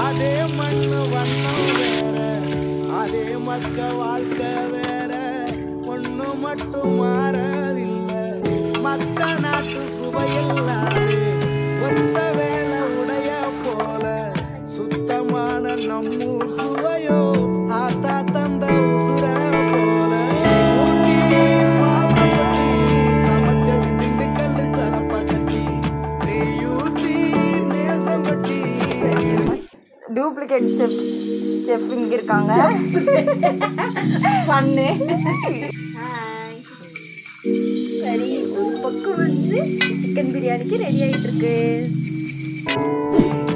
அதே மண்ணு வண்ணம் வேற அதே மக்க வாழ்க்கை வேற ஒண்ணு மட்டும் மாறவில்லை மத்த நாட்டு சுவையில்லாது ஒத்த வேலை உடைய போல சுத்தமான நம்மூர் சுவையோ ஆத்தா தந்த உசுர போல ஊட்டி வாசம் கட்டி சமைச்சது திண்டுக்கல்லு தலப்ப கட்டி நெய்யூத்தி நேசம் கட்டி டூப்ளிகேட் செஃப் செஃப் இங்க இருக்காங்க பண்ணு ஹாய் சரி ஒரு பக்கம் வந்து சிக்கன் பிரியாணிக்கு ரெடி ஆயிட்டு இருக்கு